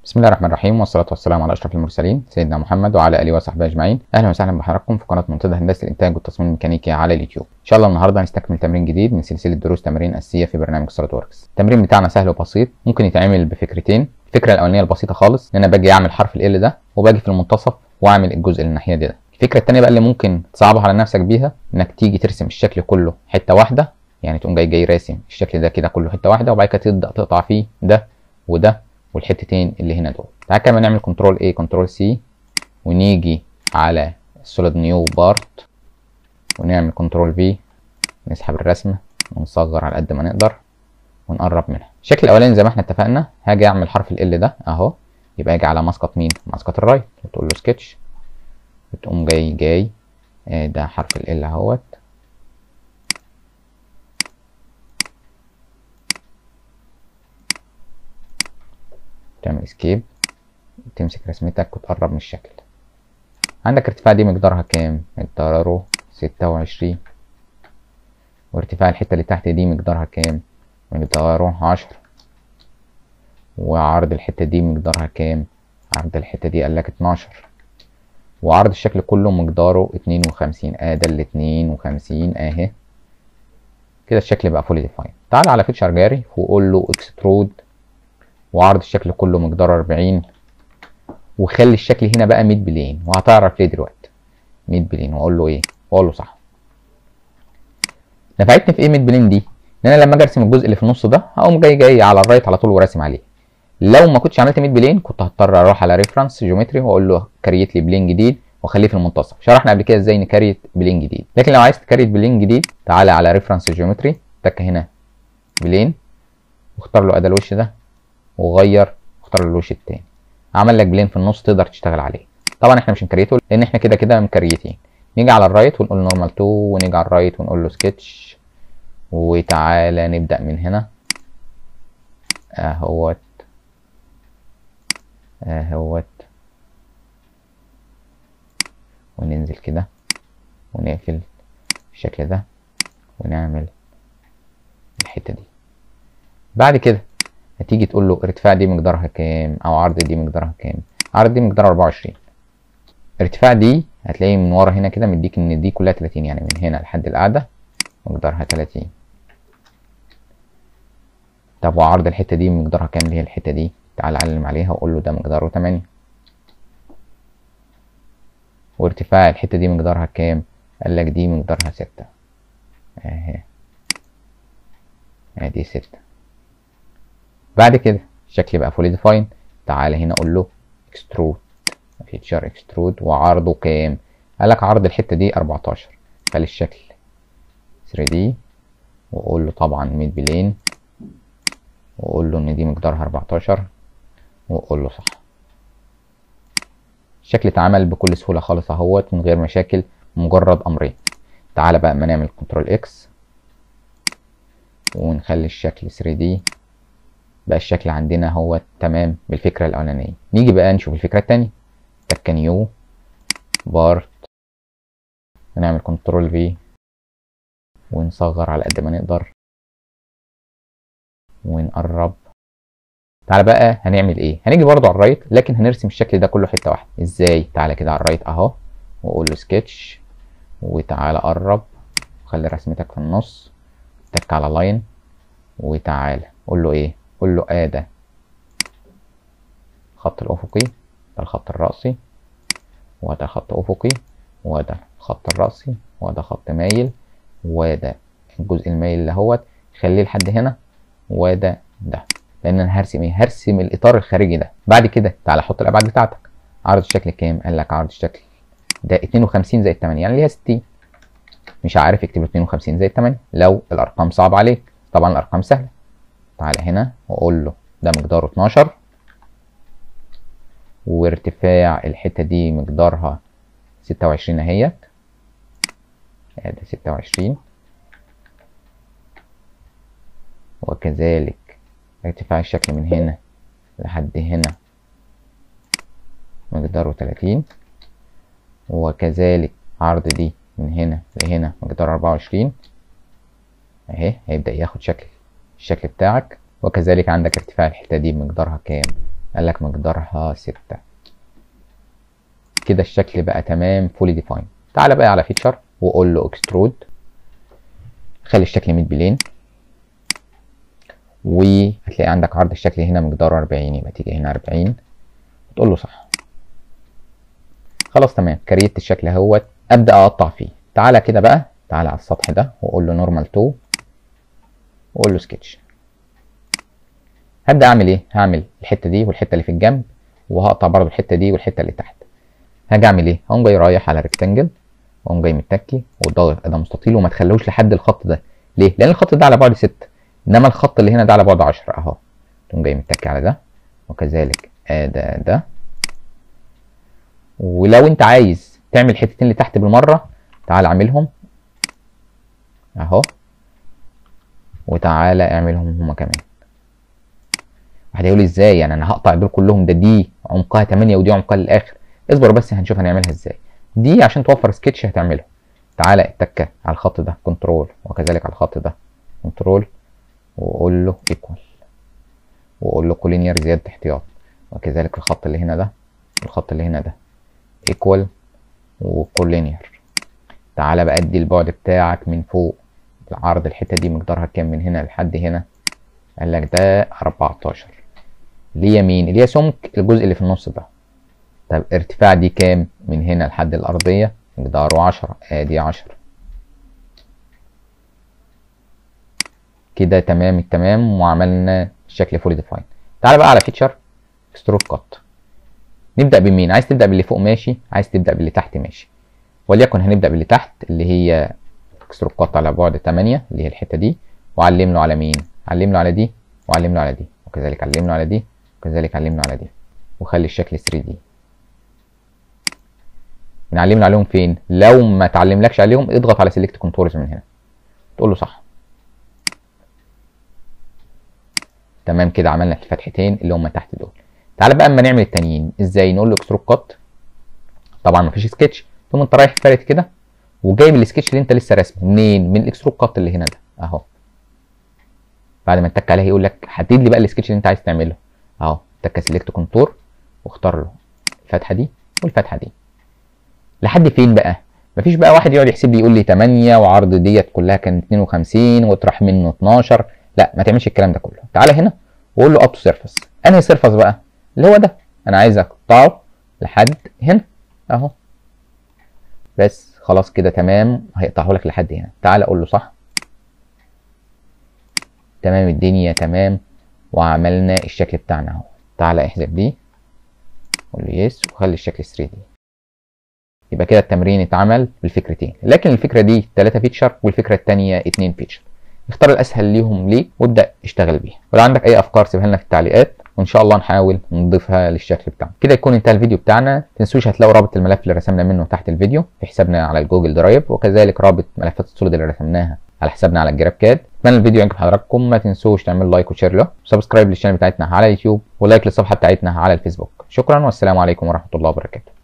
بسم الله الرحمن الرحيم والصلاة والسلام على أشرف المرسلين سيدنا محمد وعلى آله وصحبه أجمعين أهلا وسهلا بحضراتكم في قناة منتدى هندسة الإنتاج والتصميم الميكانيكي على اليوتيوب إن شاء الله النهاردة هنستكمل تمرين جديد من سلسلة دروس تمارين أساسية في برنامج سوليد وركس التمرين بتاعنا سهل وبسيط ممكن يتعمل بفكرتين الفكرة الأولانية البسيطة خالص إن أنا باجي أعمل حرف ال ده وباجي في المنتصف وأعمل الجزء اللي الناحية دي ده الفكرة التانية بقى اللي ممكن تصعبها على نفسك بيها إنك تيجي ترسم الشكل كله حتة واحدة يعني تقوم جاي جاي راسم الشكل ده كده كله حتة واحدة وبعد كده تبدأ تقطع فيه ده وده والحتتين اللي هنا دول تعال كمان نعمل كنترول A كنترول C ونيجي على السوليد نيو بارت ونعمل كنترول V نسحب الرسمة ونصغر على قد ما نقدر ونقرب منها الشكل الاولاني زي ما احنا اتفقنا هاجي اعمل حرف ال ده اهو يبقى اجي على مسقط مين مسقط الرايت وتقول له سكتش وتقوم جاي جاي آه ده حرف ال اهوت تعمل اسكيب تمسك رسمتك وتقرب من الشكل عندك ارتفاع دي مقدارها كام مقداره ستة وعشرين وارتفاع الحتة اللي تحت دي مقدارها كام مقداره عشرة وعرض الحتة دي مقدارها كام عرض الحتة دي قالك اتناشر وعرض الشكل كله مقداره اتنين وخمسين ادي الاتنين وخمسين اهي كده الشكل بقى فولي ديفاين تعال على فيتشر جاري وقول له اكسترود وعرض الشكل كله مقداره 40 وخلي الشكل هنا بقى 100 بلين وهتعرف ليه دلوقتي 100 بلين واقول له ايه واقول له صح نفعتني في ايه 100 بلين دي ان انا لما اجي ارسم الجزء اللي في النص ده هقوم جاي جاي على الرايت على طول وراسم عليه لو ما كنتش عملت 100 بلين كنت هضطر اروح على ريفرنس جيومتري واقول له كريت لي بلين جديد واخليه في المنتصف شرحنا قبل كده ازاي نكريت بلين جديد لكن لو عايز تكريت بلين جديد تعالى على ريفرنس جيومتري تك هنا بلين واختار له اداه الوش ده وغير واختار الوش التاني عمل لك بلين في النص تقدر تشتغل عليه طبعا احنا مش هنكريته لان احنا كده كده مكريتين نيجي على الرايت ونقول نورمال 2 ونيجي على الرايت ونقول له سكتش وتعالى نبدا من هنا اهوت اهوت وننزل كده ونقفل الشكل ده ونعمل الحته دي بعد كده هتيجي تقول له ارتفاع دي مقدارها كام او عرض دي مقدارها كام عرض دي مقدارها 24 ارتفاع دي هتلاقيه من ورا هنا كده مديك ان دي كلها 30 يعني من هنا لحد القاعده مقدارها 30 طب وعرض الحته دي مقدارها كام اللي هي الحته دي تعال علم عليها وقول له ده مقداره 8 وارتفاع الحته دي مقدارها كام قال لك دي مقدارها 6 اهي ادي 6 بعد كده الشكل بقى فولي ديفاين تعالى هنا اقول له اكسترود فيتشر اكسترود وعرضه كام قال لك عرض الحته دي 14 خلي الشكل 3 دي واقول له طبعا ميد بلين واقول له ان دي مقدارها 14 واقول له صح الشكل اتعمل بكل سهوله خالص اهوت من غير مشاكل مجرد امرين تعالى بقى اما نعمل كنترول اكس ونخلي الشكل 3 دي بقى الشكل عندنا هو تمام بالفكرة الأولانية نيجي بقى نشوف الفكرة التانية تك نيو بارت ونعمل كنترول في ونصغر على قد ما نقدر ونقرب تعالى بقى هنعمل ايه هنيجي برضو على الرايت لكن هنرسم الشكل ده كله حته واحده ازاي تعالى كده على الرايت اهو واقول له سكتش وتعالى قرب وخلي رسمتك في النص تك على لاين وتعالى قول له ايه قول له ادى الخط الافقي ده الخط الرأسي وده خط افقي وده الخط الرأسي وده خط مايل وده الجزء المايل اللي هوت خليه لحد هنا وده ده لان انا هرسم ايه هرسم الاطار الخارجي ده بعد كده تعالى حط الابعاد بتاعتك عرض الشكل كام قال لك عرض الشكل ده 52 زائد 8 يعني ليها 60 مش عارف اكتب له 52 زائد 8 لو الارقام صعبه عليك طبعا الارقام سهله تعالى هنا واقول له ده مقداره 12 وارتفاع الحته دي مقدارها 26 اهيت ادي 26 وكذلك ارتفاع الشكل من هنا لحد هنا مقداره 30 وكذلك عرض دي من هنا لهنا مقدار 24 اهي هيبدأ ياخد شكل الشكل بتاعك وكذلك عندك ارتفاع الحتة دي بمقدارها كام قال لك مقدارها 6 كده الشكل بقى تمام فولي ديفاين تعالى بقى على فيتشر وقول له اكسترود خلي الشكل ميد بلين وهتلاقي عندك عرض الشكل هنا مقداره 40 يبقى تيجي هنا 40 وتقول له صح خلاص تمام كريت الشكل اهوت ابدا اقطع فيه تعالى كده بقى تعالى على السطح ده واقول له نورمال تو واقول له سكتش هبدا اعمل ايه هعمل الحته دي والحته اللي في الجنب وهقطع برضو الحته دي والحته اللي تحت هاجي اعمل ايه هقوم جاي رايح على ريكتانجل واقوم جاي متكي وضاغط ده مستطيل وما تخلوش لحد الخط ده ليه لان الخط ده على بعد 6 انما الخط اللي هنا ده على بعد 10 اهو تقوم جاي متكي على ده وكذلك ده ده ولو انت عايز تعمل الحتتين اللي تحت بالمره تعال اعملهم اهو وتعالى اعملهم هما كمان واحد هيقول ازاي يعني انا هقطع دول كلهم ده دي عمقها 8 ودي عمقها للاخر اصبر بس هنشوف هنعملها ازاي دي عشان توفر سكتش هتعملها تعالى اتك على الخط ده كنترول وكذلك على الخط ده كنترول وقول له ايكوال وقول له كولينير زياده احتياط وكذلك الخط اللي هنا ده والخط اللي هنا ده ايكوال وكولينير تعالى بقى ادي البعد بتاعك من فوق العرض الحته دي مقدارها كام من هنا لحد هنا قال لك ده 14 اللي هي مين اللي هي سمك الجزء اللي في النص ده طب ارتفاع دي كام من هنا لحد الارضيه مقداره 10 ادي 10 كده تمام التمام وعملنا الشكل فولي ديفاين تعالى بقى على فيتشر ستروك كات نبدا بمين عايز تبدا باللي فوق ماشي عايز تبدا باللي تحت ماشي وليكن هنبدا باللي تحت اللي هي ستروك كات على بعد 8 اللي هي الحته دي وعلم له على مين علم له على دي وعلم له على دي وكذلك علم له على دي وكذلك علم له على دي وخلي الشكل 3 دي نعلم له عليهم فين لو ما تعلملكش عليهم اضغط على سيلكت كنترولز من هنا تقول له صح تمام كده عملنا الفتحتين اللي هم تحت دول تعالى بقى اما نعمل التانيين ازاي نقول له اكستروك كات طبعا مفيش سكتش ثم انت رايح فارد كده وجايب السكتش اللي انت لسه راسمه منين من الاكستروك كات اللي هنا ده اهو بعد ما تك عليه يقول لك حدد لي بقى السكتش اللي انت عايز تعمله اهو تك سيلكت كونتور واختار له الفتحه دي والفتحه دي لحد فين بقى مفيش بقى واحد يقعد يحسب لي يقول لي 8 وعرض ديت كلها كانت 52 وتروح منه 12 لا ما تعملش الكلام ده كله تعالى هنا وقول له اب تو سيرفيس انهي سيرفيس بقى اللي هو ده انا عايز اقطعه لحد هنا اهو بس خلاص كده تمام هيقطعه لك لحد هنا تعالى اقول له صح تمام الدنيا تمام وعملنا الشكل بتاعنا اهو تعالى احذف دي قول له يس وخلي الشكل 3 دي يبقى كده التمرين اتعمل بالفكرتين لكن الفكره دي 3 فيتشر والفكره الثانيه 2 فيتشر اختار الاسهل ليهم ليك وابدا اشتغل بيها ولو عندك اي افكار سيبها لنا في التعليقات وان شاء الله نحاول نضيفها للشكل بتاعنا كده يكون انتهى الفيديو بتاعنا تنسوش هتلاقوا رابط الملف اللي رسمنا منه تحت الفيديو في حسابنا على الجوجل درايف وكذلك رابط ملفات السوليد اللي رسمناها على حسابنا على الجراب كاد اتمنى الفيديو يعجب حضراتكم ما تنسوش تعملوا لايك وشير له وسبسكرايب للشانل بتاعتنا على اليوتيوب ولايك للصفحه بتاعتنا على الفيسبوك شكرا والسلام عليكم ورحمه الله وبركاته